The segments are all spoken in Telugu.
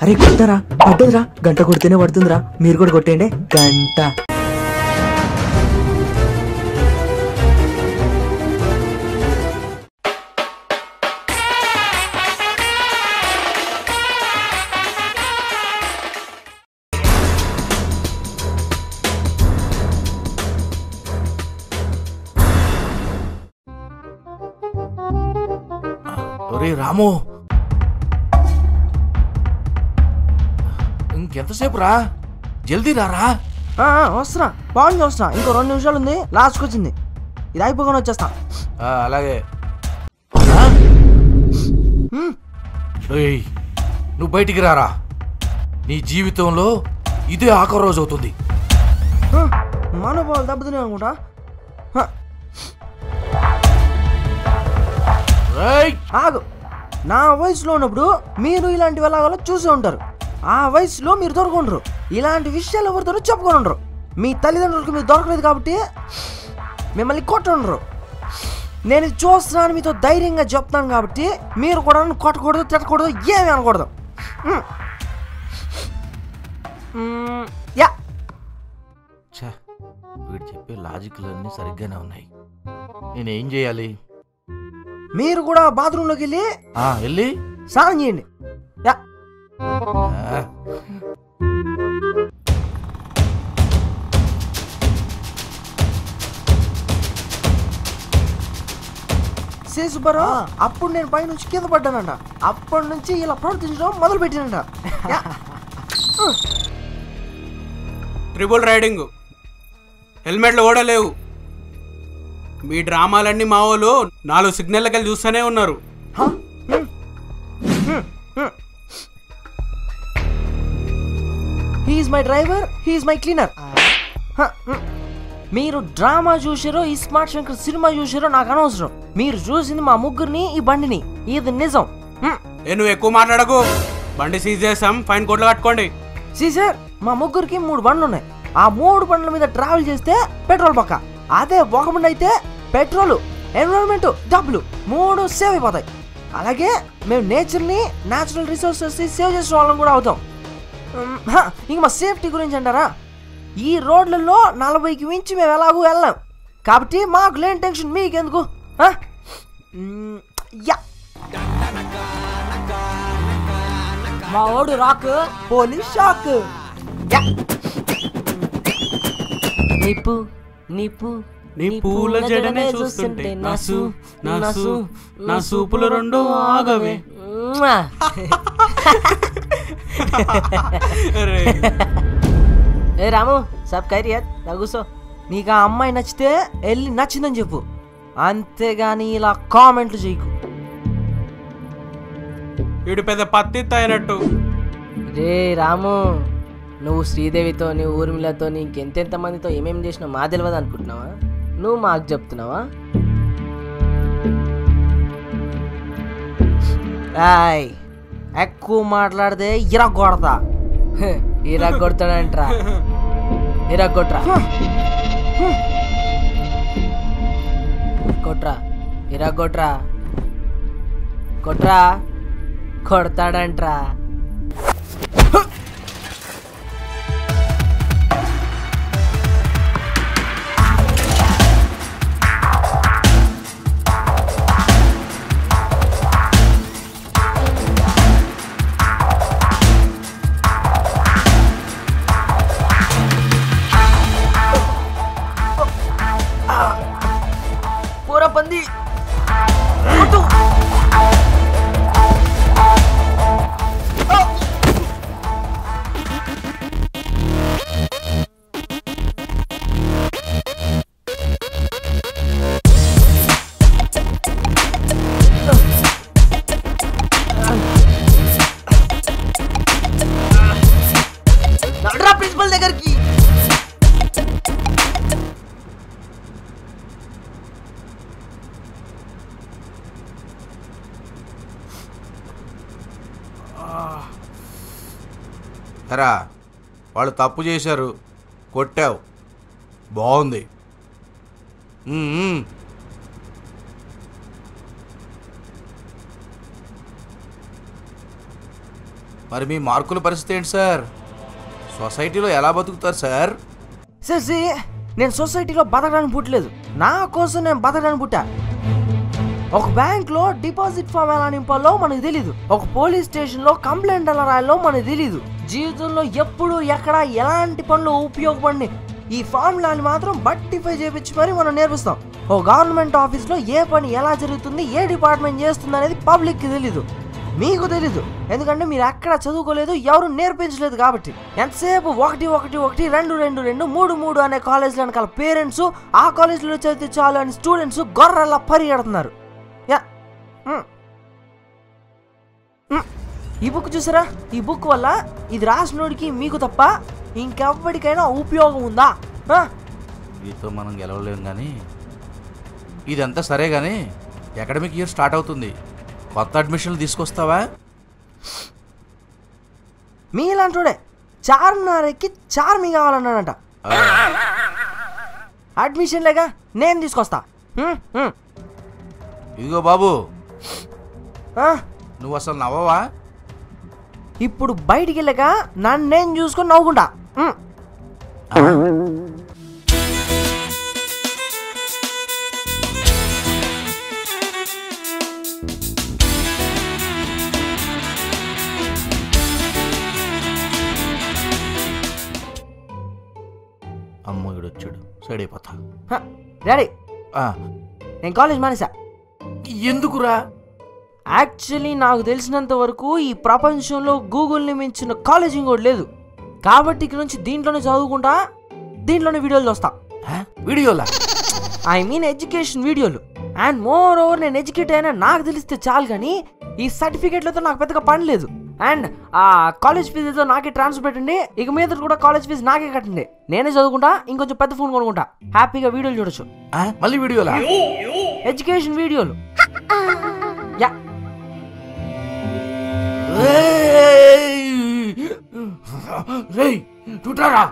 అరే కొట్టరా పడ్డదిరా గంట కొడితేనే పడుతుందిరా మీరు కూడా కొట్టేయండి గంట ఒరే రాము ఇంకెంతసేపు రా జల్దీ రారా ఆ, ఆ, వస్తున్నా బాగుంది వస్తున్నా ఇంకో రెండు నిమిషాలు ఉంది లాస్ట్కి వచ్చింది ఇది అయిపోగానే వచ్చేస్తా ఆ, అలాగే ఆ? ఏయ్, నువ్వు బయటికి రారా నీ జీవితంలో ఇదే ఆఖరి రోజు అవుతుంది ఆ, మనోభావాలు దెబ్బతినే అనుకుంటా ఆ, ఏయ్, ఆగు నా వయసులో ఉన్నప్పుడు మీరు ఇలాంటి వెళ్ళగాలో చూసే ఉంటారు ఆ వయసులో మీరు దొరకుండరు ఇలాంటి విషయాలు ఎవరితోనూ చెప్పుకొని ఉండరు మీ తల్లిదండ్రులకు మీరు దొరకలేదు కాబట్టి మిమ్మల్ని కొట్టుండరు నేను ఇది చూస్తున్నాను మీతో ధైర్యంగా చెప్తాను కాబట్టి మీరు కూడా నన్ను కొట్టకూడదు తిట్టకూడదు ఏమీ అనకూడదు మ్. మ్, యా ఛే, వీడు చెప్పే లాజిక్లన్నీ సరిగ్గానే ఉన్నాయి నేనేం చేయాలి మీరు కూడా బాత్రూంలోకి వెళ్ళి ఆ, వెళ్ళి స్నానం చేయండి యా ఆ, సే సుబ్బారావు అప్పుడు నేను పై నుంచి కింద పడ్డానంట అప్పటి నుంచి ఇలా ప్రవర్తించడం మొదలు పెట్టినంట యా. ట్రిపుల్ రైడింగ్ హెల్మెట్లు కూడా లేవు మీ డ్రామాలన్నీ మా వాళ్ళు నాలుగు సిగ్నల్కి వెళ్ళి చూస్తూనే ఉన్నారు హ? Hmm. Hmm. Hmm. He's my driver he's my cleaner హ, హ్మ్. మీరు డ్రామా చూసారో ఈ స్మార్ట్ శంకర్ సినిమా చూసారో నాకు అనవసరం మీరు చూసింది మా ముగ్గురిని ఈ బండిని ఇది నిజం హ్మ్. ఏ నువ్వు ఎక్కువ మాట్లాడకు బండి సీజ్ చేస్తాం ఫైన్ కోట్లు కట్టుకోండి సీ సార్ మా ముగ్గురికి మూడు బండ్లు ఉన్నాయి ఆ మూడు బండ్ల మీద ట్రావెల్ చేస్తే పెట్రోల్ పక్క అదే ఒక బండి అయితే పెట్రోల్ ఎన్విరాన్మెంట్ డబ్బులు మూడు సేవ్ అయిపోతాయి అలాగే మేము నేచర్ని న్యాచురల్ రిసోర్సెస్ సేవ్ చేసిన వాళ్ళం కూడా అవుతాం ఉమ్, హ, ఇంక మా సేఫ్టీ గురించి అంటారా ఈ రోడ్లలో నలభైకి మించి మేము ఎలాగూ వెళ్ళాం కాబట్టి మాకు లేని టెన్షన్ మీకెందుకు హ? ఉమ్, యా మా ఓడు రాక్ పోలీస్ షాక్ యా నిప్పు నిప్పు నీ పూల జడనే చూస్తుంటే నాసు నాసు నా సూపులు రెండు ఆగవే మ్వా. అరే, ఏ రాము సబ్ ఖైరియత్ రా కూసో నీకు ఆ అమ్మాయి నచ్చితే వెళ్ళి నచ్చిందని చెప్పు అంతేగాని ఇలా కామెంట్లు చేయకు వీడు పెద్ద పత్తి అయినట్టు రే రాము నువ్వు శ్రీదేవితో నీ ఊర్మిళతో ఇంకెంతెంత మందితో ఏమేం చేసినావు మా తెలియదు అనుకుంటున్నావా నువ్వు మాకు చెప్తున్నావా రాయ్ ఎక్కువ మాట్లాడితే ఇరగొడతా ఇరా కొడతాడంట్రా ఇరా కొట్రా కొట్రా ఇరా కొట్రా కొట్రా కొడతాడంట్రా పూర పంది నడరా ప్రిన్సిపల్ దగ్గరికి ఎరా వాళ్ళు తప్పు చేశారు కొట్టావు బాగుంది ఉమ్, ఉమ్. మరి మీ మార్కుల పరిస్థితి ఏంటి సార్ సొసైటీలో ఎలా బతుకుతారు సార్ శశి నేను సొసైటీలో బతకడానికి పుట్టలేదు నా కోసం నేను బతకడానికి పుట్టా ఒక బ్యాంక్ లో డిపాజిట్ ఫామ్ ఎలా నింపాలో మనకు తెలీదు ఒక పోలీస్ స్టేషన్ లో కంప్లైంట్ ఎలా రాయాలో మనకు తెలీదు జీవితంలో ఎప్పుడు ఎక్కడ ఎలాంటి పనులు ఉపయోగపడి ఈ ఫార్ములాని మాత్రం బట్టిఫై చేపించి మరి మనం నేర్పిస్తాం ఓ గవర్నమెంట్ ఆఫీస్ లో ఏ పని ఎలా జరుగుతుంది ఏ డిపార్ట్మెంట్ చేస్తుంది అనేది పబ్లిక్ కి తెలీదు మీకు తెలీదు ఎందుకంటే మీరు ఎక్కడ చదువుకోలేదు ఎవరు నేర్పించలేదు కాబట్టి ఎంతసేపు ఒకటి ఒకటి ఒకటి రెండు రెండు రెండు మూడు మూడు అనే కాలేజీలో వెనకాల పేరెంట్స్ ఆ కాలేజీలో చదివితే చాలు అని స్టూడెంట్స్ గొర్రెల్లా పరిగెడుతున్నారు యా మ్. మ్. ఈ బుక్ చూసారా ఈ బుక్ వల్ల ఇది రాసినోడికి మీకు తప్ప ఇంకెవ్వడికైనా ఉపయోగం ఉందా ఆ? వీటితో మనం గెలవలేం కానీ ఇదంతా సరే కానీ అకాడమిక్ ఇయర్ స్టార్ట్ అవుతుంది కొత్త అడ్మిషన్లు తీసుకొస్తావా మీలాంటోడే చార్మినార్ ఎక్కి చార్మి కావాలన్నాడంట అడ్మిషన్ లేక నేను తీసుకొస్తా మ్, మ్. ఇదిగో బాబు ఆ? నువ్వు అసలు నవ్వవా ఇప్పుడు బయటికి వెళ్ళాక నన్ను నేను చూసుకొని నవ్వుకుంటా మ్. అమ్మగుడు వచ్చాడు సైడ్ అయిపోతా హ, డాడీ ఆ, నేను కాలేజ్ మానేసా ఎందుకురా యాక్చువల్లీ నాకు తెలిసినంత వరకు ఈ ప్రపంచంలో గూగుల్ని మించిన కాలేజ్ ఇంకోటి లేదు కాబట్టి ఇక నుంచి దీంట్లోనే చదువుకుంటా దీంట్లోనే వీడియోలు చూస్తా ఆ, వీడియోలా ఐ మీన్ ఎడ్యుకేషన్ వీడియోలు అండ్ మోర్ ఓవర్ నేను ఎడ్యుకేట్ అయినా నాకు తెలిస్తే చాలు కానీ ఈ సర్టిఫికేట్లతో నాకు పెద్దగా పని లేదు అండ్ ఆ కాలేజ్ ఫీజు ఏదో నాకే ట్రాన్స్ఫర్ పెట్టండి ఇక మీద కూడా కాలేజ్ ఫీజు నాకే కట్టండి నేనే చదువుకుంటా ఇంకొంచెం పెద్ద ఫోన్ కొనుక్కుంటా హ్యాపీగా వీడియోలు చూడొచ్చు ఆ, మళ్ళీ వీడియోలా ఎడ్యుకేషన్ వీడియోలు యా రేయ్ చూటారా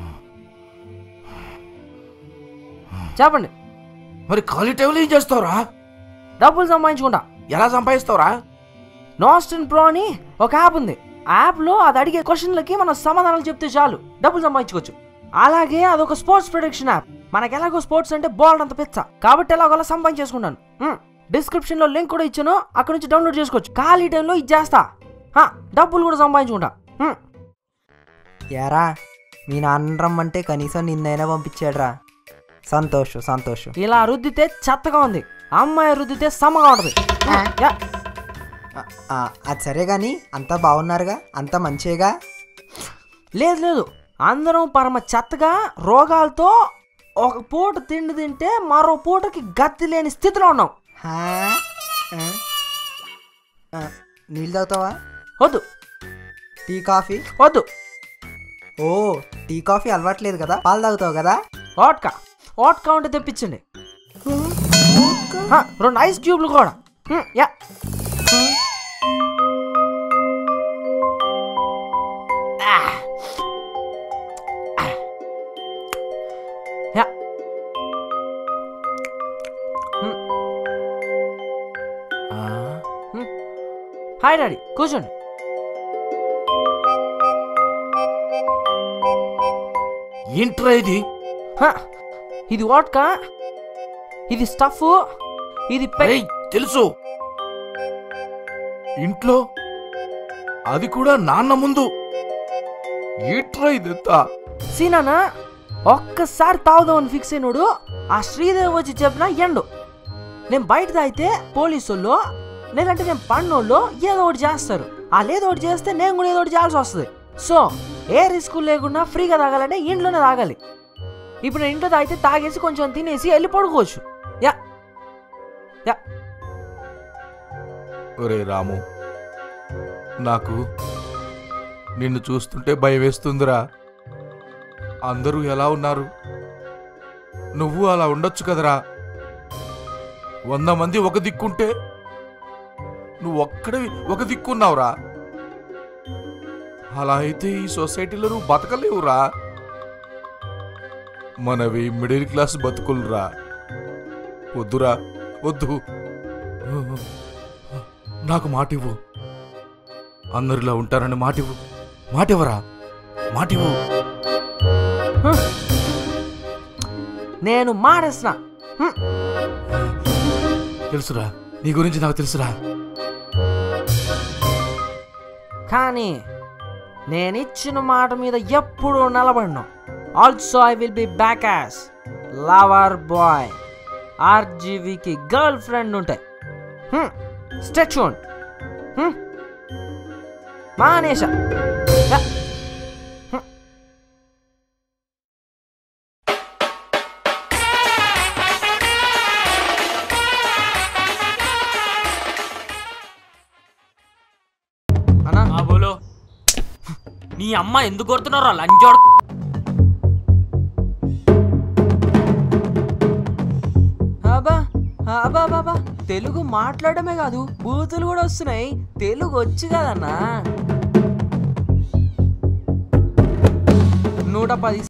చెప్పండి మరి ఖాళీ టైంలో ఏం చేస్తావురా డబ్బులు సంపాదించుకుంటా ఎలా సంపాదిస్తావురా నాస్టన్ ప్రో అని ఒక యాప్ ఉంది ఆ యాప్లో అది అడిగే క్వశ్చన్లకి మనం సమాధానాలు చెప్తే చాలు డబ్బులు సంపాదించుకోవచ్చు అలాగే అదొక స్పోర్ట్స్ ప్రొడక్షన్ యాప్ మనకి ఎలాగో స్పోర్ట్స్ అంటే బాల్ అంత పిచ్చ కాబట్టి ఎలాగోలా సంపాదించేసుకున్నాను డిస్క్రిప్షన్లో లింక్ కూడా ఇచ్చాను అక్కడ నుంచి డౌన్లోడ్ చేసుకోవచ్చు ఖాళీ టైంలో ఇది చేస్తా హా, డబ్బులు కూడా సంపాదించుకుంటా హ్మ్. యారా మీ నాన్న రమ్మంటే కనీసం నిన్నైనా పంపించాడురా సంతోష్ సంతోష్ ఇలా రుద్దితే చెత్తగా ఉంది అమ్మాయి రుద్దితే సమ్మగా ఉంటుంది హ్మ్, యా. ఆ, ఆ, అది సరే కానీ అంతా బాగున్నారుగా అంతా మంచిగా లేదు లేదు అందరం పరమ చెత్తగా రోగాలతో ఒక పూట తిండి తింటే మరో పూటకి గతి లేని స్థితిలో ఉన్నాం నీళ్ళు తాగుతావా వద్దు టీ కాఫీ వద్దు ఓ టీ కాఫీ అలవాట్లేదు కదా పాలు తాగుతావు కదా ఓట్కా ఓట్కా ఉంటే తెప్పించండి హ, రెండు ఐస్ క్యూబ్లు కూడా హ్మ్, యా ఆ. ఆ. యా హ్మ్, ఆ, హ్మ్. హాయ్ డాడీ కూర్చోండి ఏంట్రా ఇది హ, ఇది ఓట్కా ఇది స్టఫ్ ఇది పె- రేయ్, తెలుసు ఇంట్లో అది కూడా నాన్న ముందు ఏంట్రా ఇదంతా సీనానా ఒక్కసారి తాగుదామని ఫిక్స్ అయినోడు ఆ శ్రీదేవి వచ్చి చెప్పిన ఎండు నేను బయట తాగితే పోలీసుల్లో లేదంటే నేను పన్నోళ్ళు ఏదో ఒకటి చేస్తారు ఆ ఏదో ఒకటి చేస్తే నేను కూడా ఏదో ఒకటి చేయాల్సి వస్తుంది సో ఏ రిస్క్ లేకుండా ఫ్రీగా తాగాలంటే ఇంట్లోనే తాగాలి ఇప్పుడు నేను ఇంట్లో తాగితే తాగేసి కొంచెం తినేసి వెళ్ళి పడుకోవచ్చు యా యా ఒరే రాము నాకు నిన్ను చూస్తుంటే భయం వేస్తుందిరా అందరూ ఎలా ఉన్నారు నువ్వు అలా ఉండొచ్చు కదరా వంద మంది ఒక దిక్కుంటే నువ్వు ఒక్కడివి ఒక దిక్కున్నావురా అలా అయితే ఈ సొసైటీలో నువ్వు బతకలేవురా మనవి మిడిల్ క్లాస్ బతుకులురా వద్దురా వద్దు నాకు మాట ఇవ్వు అందరిలో ఉంటారని మాటివు మాటివరా మాటివు నేను మారేస్తున్నా హ్మ్. తెలుసురా నీ గురించి నాకు తెలుసురా కానీ నేను ఇచ్చిన మాట మీద ఎప్పుడూ నిలబడను also I will be back as lover boy ఆర్జీవీకి గర్ల్ ఫ్రెండ్ ఉంటాయి స్టాచ్యూన్ మానేష అన్నా ఆ బోలో నీ అమ్మ ఎందుకు కొడుతున్నారా లంచోడు అబ్బా అబ్బా బాబా తెలుగు మాట్లాడమే కాదు బూతులు కూడా వస్తున్నాయి తెలుగు వచ్చు కదన్నా నూట పది